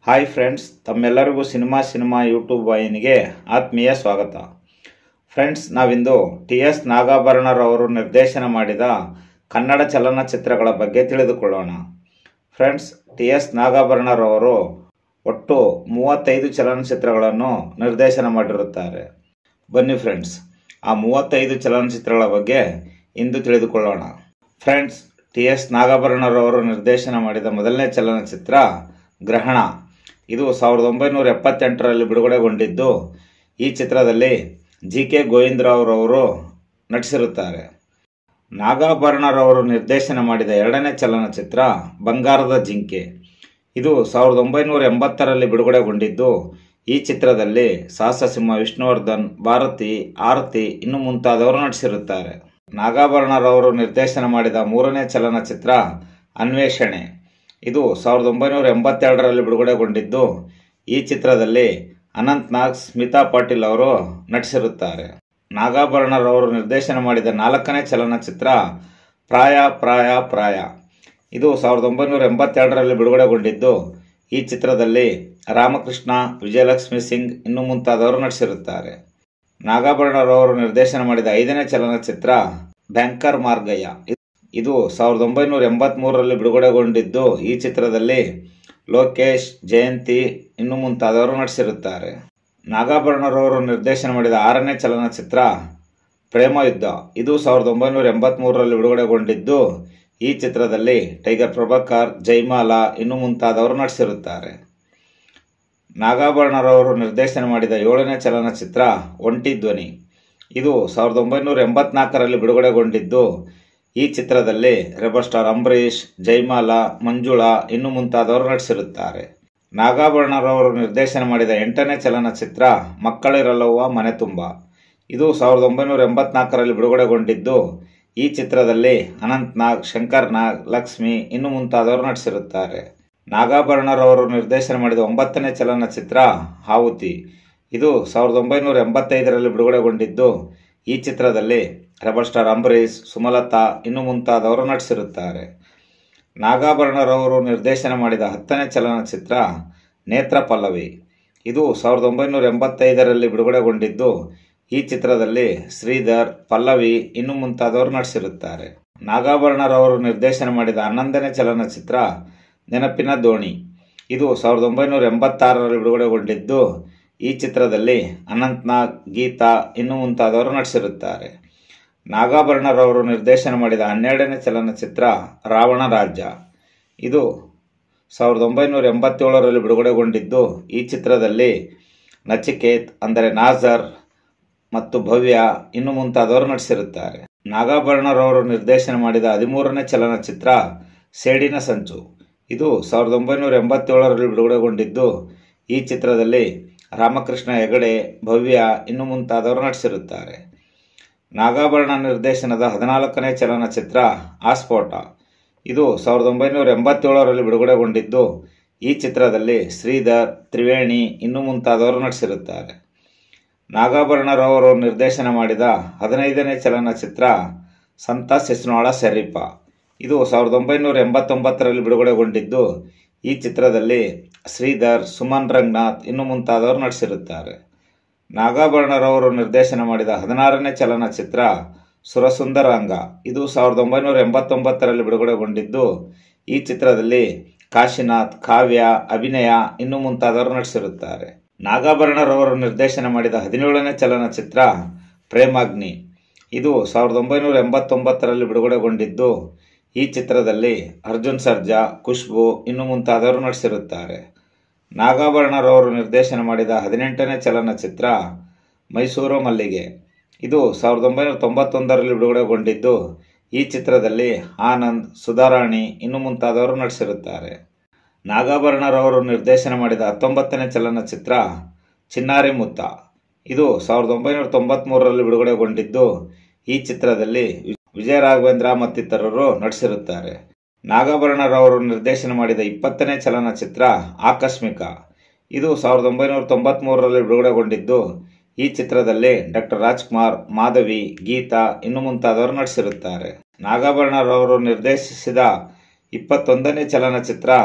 hi friends ತಮ್ಮೆಲ್ಲರಿಗೂ cinema cinema YouTube ವಾಹಿನಿಗೆ ಆತ್ಮೀಯ ಸ್ವಾಗತ ಫ್ರೆಂಡ್ಸ್ ನಾವಿಂದು ಟಿ ಎಸ್ ನಾಗಾಭರಣರವರು ನಿರ್ದೇಶನ ಮಾಡಿದ ಕನ್ನಡ ಚಲನಚಿತ್ರಗಳ ಬಗ್ಗೆ ತಿಳಿದುಕೊಳ್ಳೋಣ ಫ್ರೆಂಡ್ಸ್ ಟಿ ಎಸ್ ನಾಗಾಭರಣರವರು ಒಟ್ಟು ಮೂವತ್ತೈದು ಚಲನಚಿತ್ರಗಳನ್ನು ನಿರ್ದೇಶನ ಮಾಡಿರುತ್ತಾರೆ ಬನ್ನಿ ಫ್ರೆಂಡ್ಸ್ ಆ ಮೂವತ್ತೈದು ಚಲನಚಿತ್ರಗಳ ಬಗ್ಗೆ ಇಂದು ತಿಳಿದುಕೊಳ್ಳೋಣ ಫ್ರೆಂಡ್ಸ್ ಟಿ ಎಸ್ ನಾಗಾಭರಣರವರು ನಿರ್ದೇಶನ ಮಾಡಿದ ಮೊದಲನೇ ಚಲನಚಿತ್ರ ಗ್ರಹಣ ಇದು ಸಾವಿರದ ಒಂಬೈನೂರ ಎಪ್ಪತ್ತೆಂಟರಲ್ಲಿ ಬಿಡುಗಡೆಗೊಂಡಿದ್ದು ಈ ಚಿತ್ರದಲ್ಲಿ ಜಿ ಕೆ ಗೋವಿಂದರಾವ್ರವರು ನಟಿಸಿರುತ್ತಾರೆ ನಾಗಾಭರಣರವರು ನಿರ್ದೇಶನ ಮಾಡಿದ ಎರಡನೇ ಚಲನಚಿತ್ರ ಬಂಗಾರದ ಜಿಂಕೆ ಇದು ಸಾವಿರದ ಒಂಬೈನೂರ ಎಂಬತ್ತರಲ್ಲಿ ಬಿಡುಗಡೆಗೊಂಡಿದ್ದು ಈ ಚಿತ್ರದಲ್ಲಿ ಸಾಹಸಸಿಂಹ ವಿಷ್ಣುವರ್ಧನ್ ಭಾರತಿ ಆರತಿ ಇನ್ನು ಮುಂತಾದವರು ನಟಿಸಿರುತ್ತಾರೆ ನಾಗಾಭರಣರವರು ನಿರ್ದೇಶನ ಮಾಡಿದ ಮೂರನೇ ಚಲನಚಿತ್ರ ಅನ್ವೇಷಣೆ ಇದು ಸಾವಿರದ ಒಂಬೈನೂರ ಎಂಬತ್ತೆರಡರಲ್ಲಿ ಬಿಡುಗಡೆಗೊಂಡಿದ್ದು ಈ ಚಿತ್ರದಲ್ಲಿ ಅನಂತ್ ನಾಗ್ ಸ್ಮಿತಾ ಪಾಟೀಲ್ ಅವರು ನಟಿಸಿರುತ್ತಾರೆ ನಾಗಾಭರಣರವರು ನಿರ್ದೇಶನ ಮಾಡಿದ ನಾಲ್ಕನೇ ಚಲನಚಿತ್ರ ಪ್ರಾಯ ಪ್ರಾಯ ಪ್ರಾಯ ಇದು ಸಾವಿರದ ಒಂಬೈನೂರ ಎಂಬತ್ತೆರಡರಲ್ಲಿ ಬಿಡುಗಡೆಗೊಂಡಿದ್ದು ಈ ಚಿತ್ರದಲ್ಲಿ ರಾಮಕೃಷ್ಣ ವಿಜಯಲಕ್ಷ್ಮಿ ಸಿಂಗ್ ಇನ್ನು ಮುಂತಾದವರು ನಟಿಸಿರುತ್ತಾರೆ ನಾಗಾಭರಣರವರು ನಿರ್ದೇಶನ ಮಾಡಿದ ಐದನೇ ಚಲನಚಿತ್ರ ಬ್ಯಾಂಕರ್ ಮಾರ್ಗಯ್ಯ ಇದು ಸಾವಿರದ ಒಂಬೈನೂರ ಎಂಬತ್ತ್ಮೂರರಲ್ಲಿ ಬಿಡುಗಡೆಗೊಂಡಿದ್ದು ಈ ಚಿತ್ರದಲ್ಲಿ ಲೋಕೇಶ್ ಜಯಂತಿ ಇನ್ನು ಮುಂತಾದವರು ನಟಿಸಿರುತ್ತಾರೆ ನಾಗಾಭರಣರವರು ನಿರ್ದೇಶನ ಮಾಡಿದ ಆರನೇ ಚಲನಚಿತ್ರ ಪ್ರೇಮ ಯುದ್ಧ ಇದು ಸಾವಿರದ ಒಂಬೈನೂರ ಎಂಬತ್ತ್ಮೂರರಲ್ಲಿ ಬಿಡುಗಡೆಗೊಂಡಿದ್ದು ಈ ಚಿತ್ರದಲ್ಲಿ ಟೈಗರ್ ಪ್ರಭಾಕರ್ ಜೈಮಾಲಾ ಇನ್ನು ಮುಂತಾದವರು ನಟಿಸಿರುತ್ತಾರೆ ನಾಗಾಭರಣರವರು ನಿರ್ದೇಶನ ಮಾಡಿದ ಏಳನೇ ಚಲನಚಿತ್ರ ಒಂಟಿ ಧ್ವನಿ ಇದು ಸಾವಿರದ ಒಂಬೈನೂರ ಎಂಬತ್ನಾಲ್ಕರಲ್ಲಿ ಬಿಡುಗಡೆಗೊಂಡಿದ್ದು ಈ ಚಿತ್ರದಲ್ಲಿ ರೆಬಲ್ ಸ್ಟಾರ್ ಅಂಬರೀಷ್ ಜೈಮಾಲಾ ಮಂಜುಳಾ ಇನ್ನು ಮುಂತಾದವರು ನಟಿಸಿರುತ್ತಾರೆ ನಾಗಾಭರಣರವರು ನಿರ್ದೇಶನ ಮಾಡಿದ ಎಂಟನೇ ಚಲನಚಿತ್ರ ಮಕ್ಕಳಿರಲ್ಲವ್ವ ಮನೆ ತುಂಬ ಇದು ಸಾವಿರದ ಒಂಬೈನೂರ ಎಂಬತ್ನಾಲ್ಕರಲ್ಲಿ ಬಿಡುಗಡೆಗೊಂಡಿದ್ದು ಈ ಚಿತ್ರದಲ್ಲಿ ಅನಂತ್ ನಾಗ್ ಶಂಕರ್ ನಾಗ್ ಲಕ್ಷ್ಮಿ ಇನ್ನು ಮುಂತಾದವರು ನಟಿಸಿರುತ್ತಾರೆ ನಾಗಾಭರಣರವರು ನಿರ್ದೇಶನ ಮಾಡಿದ ಒಂಬತ್ತನೇ ಚಲನಚಿತ್ರ ಹಾವುತಿ ಇದು ಸಾವಿರದ ಒಂಬೈನೂರ ಎಂಬತ್ತೈದರಲ್ಲಿ ಬಿಡುಗಡೆಗೊಂಡಿದ್ದು ಈ ಚಿತ್ರದಲ್ಲಿ ರೆಬಲ್ ಸ್ಟಾರ್ ಅಂಬರೀಷ್ ಸುಮಲತಾ ಇನ್ನು ಮುಂತಾದವರು ನಟಿಸಿರುತ್ತಾರೆ ನಾಗಾಭರಣರವರು ನಿರ್ದೇಶನ ಮಾಡಿದ ಹತ್ತನೇ ಚಲನಚಿತ್ರ ನೇತ್ರ ಪಲ್ಲವಿ ಇದು ಸಾವಿರದ ಒಂಬೈನೂರ ಎಂಬತ್ತೈದರಲ್ಲಿ ಬಿಡುಗಡೆಗೊಂಡಿದ್ದು ಈ ಚಿತ್ರದಲ್ಲಿ ಶ್ರೀಧರ್ ಪಲ್ಲವಿ ಇನ್ನು ಮುಂತಾದವರು ನಟಿಸಿರುತ್ತಾರೆ ನಾಗಾಭರಣರವರು ನಿರ್ದೇಶನ ಮಾಡಿದ ಹನ್ನೊಂದನೇ ಚಲನಚಿತ್ರ ನೆನಪಿನ ದೋಣಿ ಇದು ಸಾವಿರದ ಒಂಬೈನೂರ ಎಂಬತ್ತಾರರಲ್ಲಿ ಬಿಡುಗಡೆಗೊಂಡಿದ್ದು ಈ ಚಿತ್ರದಲ್ಲಿ ಅನಂತ್ನಾಗ್ ಗೀತಾ ಇನ್ನು ಮುಂತಾದವರು ನಟಿಸಿರುತ್ತಾರೆ ನಾಗಾಭರಣರವರು ನಿರ್ದೇಶನ ಮಾಡಿದ ಹನ್ನೆರಡನೇ ಚಲನಚಿತ್ರ ರಾವಣ ರಾಜ್ಯ ಇದು ಸಾವಿರದ ಒಂಬೈನೂರ ಎಂಬತ್ತೇಳರಲ್ಲಿ ಬಿಡುಗಡೆಗೊಂಡಿದ್ದು ಈ ಚಿತ್ರದಲ್ಲಿ ನಚಿಕೇತ್ ಅಂದರೆ ನಾಜರ್ ಮತ್ತು ಭವ್ಯ ಇನ್ನು ಮುಂತಾದವರು ನಟಿಸಿರುತ್ತಾರೆ ನಾಗಾಭರಣರವರು ನಿರ್ದೇಶನ ಮಾಡಿದ ಹದಿಮೂರನೇ ಚಲನಚಿತ್ರ ಸೇಡಿನ ಸಂಚು ಇದು ಸಾವಿರದ ಒಂಬೈನೂರ ಎಂಬತ್ತೇಳರಲ್ಲಿ ಬಿಡುಗಡೆಗೊಂಡಿದ್ದು ಈ ಚಿತ್ರದಲ್ಲಿ ರಾಮಕೃಷ್ಣ ಹೆಗಡೆ ಭವ್ಯ ಇನ್ನು ಮುಂತಾದವರು ನಟಿಸಿರುತ್ತಾರೆ ನಾಗಾಭರಣ ನಿರ್ದೇಶನದ ಹದಿನಾಲ್ಕನೇ ಚಲನಚಿತ್ರ ಆಸ್ಫೋಟ ಇದು ಸಾವಿರದ ಒಂಬೈನೂರ ಎಂಬತ್ತೇಳರಲ್ಲಿ ಬಿಡುಗಡೆಗೊಂಡಿದ್ದು ಈ ಚಿತ್ರದಲ್ಲಿ ಶ್ರೀಧರ್ ತ್ರಿವೇಣಿ ಇನ್ನು ಮುಂತಾದವರು ನಟಿಸಿರುತ್ತಾರೆ ನಾಗಾಭರಣರವರು ನಿರ್ದೇಶನ ಮಾಡಿದ ಹದಿನೈದನೇ ಚಲನಚಿತ್ರ ಸಂತ ಸಿಸ್ನೋಳ ಶರೀಫ ಇದು ಸಾವಿರದ ಒಂಬೈನೂರ ಎಂಬತ್ತೊಂಬತ್ತರಲ್ಲಿ ಬಿಡುಗಡೆಗೊಂಡಿದ್ದು ಈ ಚಿತ್ರದಲ್ಲಿ ಶ್ರೀಧರ್ ಸುಮನ್ ರಂಗನಾಥ್ ಇನ್ನು ಮುಂತಾದವರು ನಟಿಸಿರುತ್ತಾರೆ ನಾಗಾಭರಣರವರು ನಿರ್ದೇಶನ ಮಾಡಿದ ಹದಿನಾರನೇ ಚಲನಚಿತ್ರ ಸುರಸುಂದರಾಂಗ ಇದು ಸಾವಿರದ ಒಂಬೈನೂರ ಎಂಬತ್ತೊಂಬತ್ತರಲ್ಲಿ ಬಿಡುಗಡೆಗೊಂಡಿದ್ದು ಈ ಚಿತ್ರದಲ್ಲಿ ಕಾಶಿನಾಥ್ ಕಾವ್ಯ ಅಭಿನಯ ಇನ್ನು ಮುಂತಾದವರು ನಟಿಸಿರುತ್ತಾರೆ ನಾಗಾಭರಣರವರು ನಿರ್ದೇಶನ ಮಾಡಿದ ಹದಿನೇಳನೇ ಚಲನಚಿತ್ರ ಪ್ರೇಮಾಗ್ನಿ ಇದು ಸಾವಿರದ ಒಂಬೈನೂರ ಎಂಬತ್ತೊಂಬತ್ತರಲ್ಲಿ ಬಿಡುಗಡೆಗೊಂಡಿದ್ದು ಈ ಚಿತ್ರದಲ್ಲಿ ಅರ್ಜುನ್ ಸರ್ಜಾ ಖುಷ್ಬು ಇನ್ನು ಮುಂತಾದವರು ನಟಿಸಿರುತ್ತಾರೆ ನಾಗಾಭರಣರವರು ನಿರ್ದೇಶನ ಮಾಡಿದ ಹದಿನೆಂಟನೇ ಚಲನಚಿತ್ರ ಮೈಸೂರು ಮಲ್ಲಿಗೆ ಇದು ಸಾವಿರದ ಒಂಬೈನೂರ ತೊಂಬತ್ತೊಂದರಲ್ಲಿ ಬಿಡುಗಡೆಗೊಂಡಿದ್ದು ಈ ಚಿತ್ರದಲ್ಲಿ ಆನಂದ್ ಸುಧಾರಾಣಿ ಇನ್ನು ಮುಂತಾದವರು ನಟಿಸಿರುತ್ತಾರೆ ನಾಗಾಭರಣರವರು ನಿರ್ದೇಶನ ಮಾಡಿದ ಹತ್ತೊಂಬತ್ತನೇ ಚಲನಚಿತ್ರ ಚಿನ್ನಾರಿ ಮುತ್ತ ಇದು ಸಾವಿರದ ಒಂಬೈನೂರ ತೊಂಬತ್ತ್ಮೂರರಲ್ಲಿ ಬಿಡುಗಡೆಗೊಂಡಿದ್ದು ಈ ಚಿತ್ರದಲ್ಲಿ ವಿಜಯ ರಾಘವೇಂದ್ರ ಮತ್ತಿತರರು ನಟಿಸಿರುತ್ತಾರೆ ನಾಗಾಭರಣರವರು ನಿರ್ದೇಶನ ಮಾಡಿದ ಇಪ್ಪತ್ತನೇ ಚಲನಚಿತ್ರ ಆಕಸ್ಮಿಕ ಇದು ಸಾವಿರದ ಒಂಬೈನೂರ ತೊಂಬತ್ತ್ಮೂರರಲ್ಲಿ ಬಿಡುಗಡೆಗೊಂಡಿದ್ದು ಈ ಚಿತ್ರದಲ್ಲಿ ಡಾಕ್ಟರ್ ರಾಜ್ಕುಮಾರ್ ಮಾಧವಿ ಗೀತಾ ಇನ್ನು ಮುಂತಾದವರು ನಟಿಸಿರುತ್ತಾರೆ ನಾಗಾಭರಣರವರು ನಿರ್ದೇಶಿಸಿದ ಇಪ್ಪತ್ತೊಂದನೇ ಚಲನಚಿತ್ರ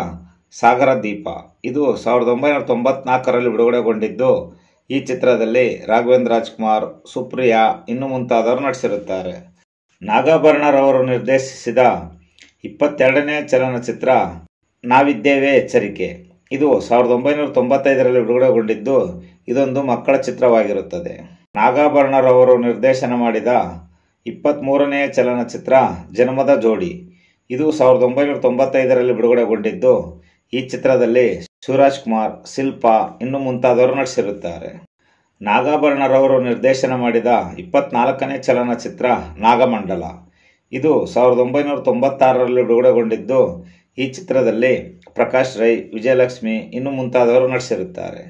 ಸಾಗರ ದೀಪ ಇದು ಸಾವಿರದ ಒಂಬೈನೂರ ತೊಂಬತ್ನಾಲ್ಕರಲ್ಲಿ ಬಿಡುಗಡೆಗೊಂಡಿದ್ದು ಈ ಚಿತ್ರದಲ್ಲಿ ರಾಘವೇಂದ್ರ ರಾಜ್ಕುಮಾರ್ ಸುಪ್ರಿಯಾ ಇನ್ನು ಮುಂತಾದವರು ನಟಿಸಿರುತ್ತಾರೆ ನಾಗಾಭರಣರವರು ನಿರ್ದೇಶಿಸಿದ ಇಪ್ಪತ್ತೆರಡನೇ ಚಲನಚಿತ್ರ ನಾವಿದ್ದೇವೆ ಎಚ್ಚರಿಕೆ ಇದು ಸಾವಿರದ ಒಂಬೈನೂರ ತೊಂಬತ್ತೈದರಲ್ಲಿ ಬಿಡುಗಡೆಗೊಂಡಿದ್ದು ಇದೊಂದು ಮಕ್ಕಳ ಚಿತ್ರವಾಗಿರುತ್ತದೆ ನಾಗಾಭರಣರವರು ನಿರ್ದೇಶನ ಮಾಡಿದ ಇಪ್ಪತ್ತ್ಮೂರನೇ ಚಲನಚಿತ್ರ ಜನ್ಮದ ಜೋಡಿ ಇದು ಸಾವಿರದ ಒಂಬೈನೂರ ತೊಂಬತ್ತೈದರಲ್ಲಿ ಬಿಡುಗಡೆಗೊಂಡಿದ್ದು ಈ ಚಿತ್ರದಲ್ಲಿ ಶಿವರಾಜ್ ಕುಮಾರ್ ಶಿಲ್ಪಾ ಇನ್ನು ಮುಂತಾದವರು ನಟಿಸಿರುತ್ತಾರೆ ನಾಗಾಭರಣರವರು ನಿರ್ದೇಶನ ಮಾಡಿದ ಇಪ್ಪತ್ನಾಲ್ಕನೇ ಚಲನಚಿತ್ರ ನಾಗಮಂಡಲ ಇದು ಸಾವಿರದ ಒಂಬೈನೂರ ತೊಂಬತ್ತಾರರಲ್ಲಿ ಬಿಡುಗಡೆಗೊಂಡಿದ್ದು ಈ ಚಿತ್ರದಲ್ಲಿ ಪ್ರಕಾಶ್ ರೈ ವಿಜಯಲಕ್ಷ್ಮಿ ಇನ್ನು ಮುಂತಾದವರು ನಟಿಸಿರುತ್ತಾರೆ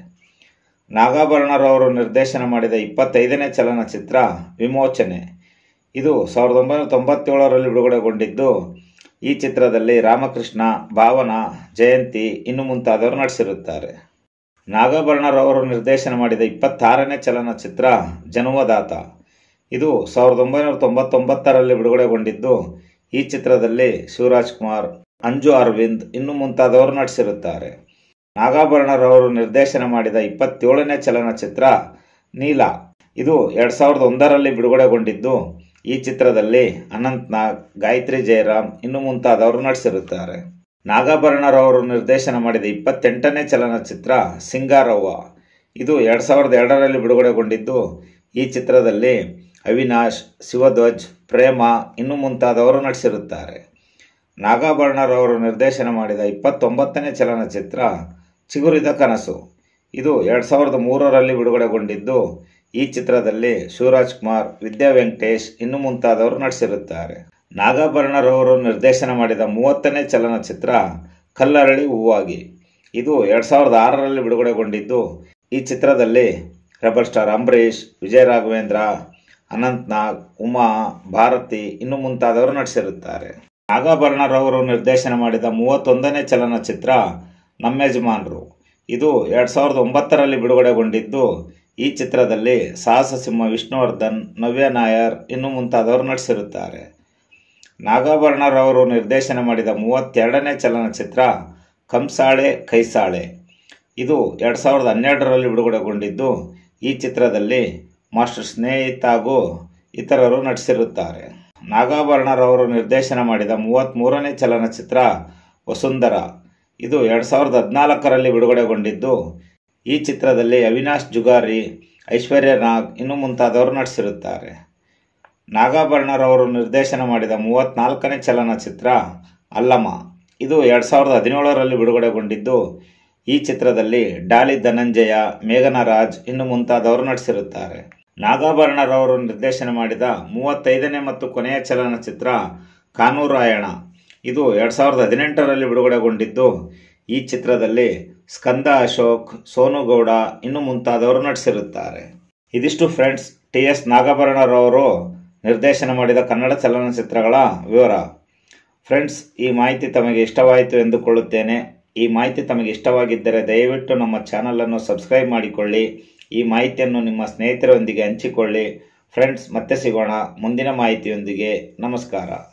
ನಾಗಾಭರಣರವರು ನಿರ್ದೇಶನ ಮಾಡಿದ ಇಪ್ಪತ್ತೈದನೇ ಚಲನಚಿತ್ರ ವಿಮೋಚನೆ ಇದು ಸಾವಿರದ ಒಂಬೈನೂರ ತೊಂಬತ್ತೇಳರಲ್ಲಿ ಬಿಡುಗಡೆಗೊಂಡಿದ್ದು ಈ ಚಿತ್ರದಲ್ಲಿ ರಾಮಕೃಷ್ಣ ಭಾವನಾ ಜಯಂತಿ ಇನ್ನು ಮುಂತಾದವರು ನಟಿಸಿರುತ್ತಾರೆ ನಾಗಾಭರಣರವರು ನಿರ್ದೇಶನ ಮಾಡಿದ ಇಪ್ಪತ್ತಾರನೇ ಚಲನಚಿತ್ರ ಜನುಮದಾತ ಇದು ಸಾವಿರದ ಒಂಬೈನೂರ ತೊಂಬತ್ತೊಂಬತ್ತರಲ್ಲಿ ಬಿಡುಗಡೆಗೊಂಡಿದ್ದು ಈ ಚಿತ್ರದಲ್ಲಿ ಶಿವರಾಜ್ ಕುಮಾರ್ ಅಂಜು ಅರವಿಂದ್ ಇನ್ನು ಮುಂತಾದವರು ನಟಿಸಿರುತ್ತಾರೆ ನಾಗಾಭರಣರವರು ನಿರ್ದೇಶನ ಮಾಡಿದ ಇಪ್ಪತ್ತೇಳನೇ ಚಲನಚಿತ್ರ ನೀಲ ಇದು ಎರಡು ಸಾವಿರದ ಒಂದರಲ್ಲಿ ಬಿಡುಗಡೆಗೊಂಡಿದ್ದು ಈ ಚಿತ್ರದಲ್ಲಿ ಅನಂತ್ ನಾಗ್ ಗಾಯತ್ರಿ ಜಯರಾಮ್ ಇನ್ನು ಮುಂತಾದವರು ನಟಿಸಿರುತ್ತಾರೆ ನಾಗಾಭರಣರವರು ನಿರ್ದೇಶನ ಮಾಡಿದ ಇಪ್ಪತ್ತೆಂಟನೇ ಚಲನಚಿತ್ರ ಸಿಂಗಾರವ್ವ ಇದು ಎರಡು ಸಾವಿರದ ಎರಡರಲ್ಲಿ ಬಿಡುಗಡೆಗೊಂಡಿದ್ದು ಈ ಚಿತ್ರದಲ್ಲಿ ಅವಿನಾಶ್ ಶಿವಧ್ವಜ್ ಪ್ರೇಮ ಇನ್ನು ಮುಂತಾದವರು ನಟಿಸಿರುತ್ತಾರೆ ನಾಗಾಭರಣರವರು ನಿರ್ದೇಶನ ಮಾಡಿದ ಇಪ್ಪತ್ತೊಂಬತ್ತನೇ ಚಲನಚಿತ್ರ ಚಿಗುರಿದ ಕನಸು ಇದು ಎರಡು ಸಾವಿರದ ಮೂರರಲ್ಲಿ ಬಿಡುಗಡೆಗೊಂಡಿದ್ದು ಈ ಚಿತ್ರದಲ್ಲಿ ಶಿವರಾಜ್ ಕುಮಾರ್ ವಿದ್ಯಾ ವೆಂಕಟೇಶ್ ಇನ್ನು ಮುಂತಾದವರು ನಟಿಸಿರುತ್ತಾರೆ ನಾಗಾಭರಣರವರು ನಿರ್ದೇಶನ ಮಾಡಿದ ಮೂವತ್ತನೇ ಚಲನಚಿತ್ರ ಕಲ್ಲರಳಿ ಹೂವಾಗಿ ಇದು ಎರಡು ಸಾವಿರದ ಆರರಲ್ಲಿ ಬಿಡುಗಡೆಗೊಂಡಿದ್ದು ಈ ಚಿತ್ರದಲ್ಲಿ ರೆಬಲ್ ಸ್ಟಾರ್ ಅಂಬರೀಷ್ ವಿಜಯ ರಾಘವೇಂದ್ರ ಅನಂತ್ ನಾಗ್ ಉಮಾ ಭಾರತಿ ಇನ್ನು ಮುಂತಾದವರು ನಟಿಸಿರುತ್ತಾರೆ ನಾಗಾಭರಣರವರು ನಿರ್ದೇಶನ ಮಾಡಿದ ಮೂವತ್ತೊಂದನೇ ಚಲನಚಿತ್ರ ನಮ್ಮೆಜಮಾನರು ಇದು ಎರಡು ಸಾವಿರದ ಒಂಬತ್ತರಲ್ಲಿ ಬಿಡುಗಡೆಗೊಂಡಿದ್ದು ಈ ಚಿತ್ರದಲ್ಲಿ ಸಾಹಸ ಸಿಂಹ ವಿಷ್ಣುವರ್ಧನ್ ನವ್ಯ ನಾಯರ್ ಇನ್ನು ಮುಂತಾದವರು ನಟಿಸಿರುತ್ತಾರೆ ನಾಗಾಭರಣರವರು ನಿರ್ದೇಶನ ಮಾಡಿದ ಮೂವತ್ತೆರಡನೇ ಚಲನಚಿತ್ರ ಕಂಸಾಳೆ ಕೈಸಾಳೆ ಇದು ಎರಡು ಸಾವಿರದ ಹನ್ನೆರಡರಲ್ಲಿ ಬಿಡುಗಡೆಗೊಂಡಿದ್ದು ಈ ಚಿತ್ರದಲ್ಲಿ ಮಾಸ್ಟರ್ ಸ್ನೇಹಿತ ಹಾಗೂ ಇತರರು ನಟಿಸಿರುತ್ತಾರೆ ನಾಗಾಭರಣರವರು ನಿರ್ದೇಶನ ಮಾಡಿದ ಮೂವತ್ತ್ಮೂರನೇ ಚಲನಚಿತ್ರ ವಸುಂಧರ ಇದು ಎರಡು ಸಾವಿರದ ಹದಿನಾಲ್ಕರಲ್ಲಿ ಬಿಡುಗಡೆಗೊಂಡಿದ್ದು ಈ ಚಿತ್ರದಲ್ಲಿ ಅವಿನಾಶ್ ಜುಗಾರಿ ಐಶ್ವರ್ಯ ನಾಗ್ ಇನ್ನು ಮುಂತಾದವರು ನಟಿಸಿರುತ್ತಾರೆ ನಾಗಾಭರಣರವರು ನಿರ್ದೇಶನ ಮಾಡಿದ ಮೂವತ್ತ್ನಾಲ್ಕನೇ ಚಲನಚಿತ್ರ ಅಲ್ಲಮ ಇದು ಎರಡು ಸಾವಿರದ ಹದಿನೇಳರಲ್ಲಿ ಬಿಡುಗಡೆಗೊಂಡಿದ್ದು ಈ ಚಿತ್ರದಲ್ಲಿ ಡಾಲಿ ಧನಂಜಯ ಮೇಘನ ರಾಜ್ ಇನ್ನು ಮುಂತಾದವರು ನಟಿಸಿರುತ್ತಾರೆ ನಾಗಾಭರಣರವರು ನಿರ್ದೇಶನ ಮಾಡಿದ ಮೂವತ್ತೈದನೇ ಮತ್ತು ಕೊನೆಯ ಚಲನಚಿತ್ರ ಕಾನೂರಾಯಣ ಇದು ಎರಡು ಸಾವಿರದ ಹದಿನೆಂಟರಲ್ಲಿ ಬಿಡುಗಡೆಗೊಂಡಿದ್ದು ಈ ಚಿತ್ರದಲ್ಲಿ ಸ್ಕಂದ ಅಶೋಕ್ ಸೋನು ಗೌಡ ಇನ್ನು ಮುಂತಾದವರು ನಟಿಸಿರುತ್ತಾರೆ ಇದಿಷ್ಟು ಫ್ರೆಂಡ್ಸ್ ಟಿ ಎಸ್ ನಾಗಾಭರಣರವರು ನಿರ್ದೇಶನ ಮಾಡಿದ ಕನ್ನಡ ಚಲನಚಿತ್ರಗಳ ವಿವರ ಫ್ರೆಂಡ್ಸ್ ಈ ಮಾಹಿತಿ ತಮಗೆ ಇಷ್ಟವಾಯಿತು ಎಂದುಕೊಳ್ಳುತ್ತೇನೆ ಈ ಮಾಹಿತಿ ತಮಗೆ ಇಷ್ಟವಾಗಿದ್ದರೆ ದಯವಿಟ್ಟು ನಮ್ಮ ಚಾನಲನ್ನು ಸಬ್ಸ್ಕ್ರೈಬ್ ಮಾಡಿಕೊಳ್ಳಿ ಈ ಮಾಹಿತಿಯನ್ನು ನಿಮ್ಮ ಸ್ನೇಹಿತರೊಂದಿಗೆ ಹಂಚಿಕೊಳ್ಳಿ ಫ್ರೆಂಡ್ಸ್ ಮತ್ತೆ ಸಿಗೋಣ ಮುಂದಿನ ಮಾಹಿತಿಯೊಂದಿಗೆ ನಮಸ್ಕಾರ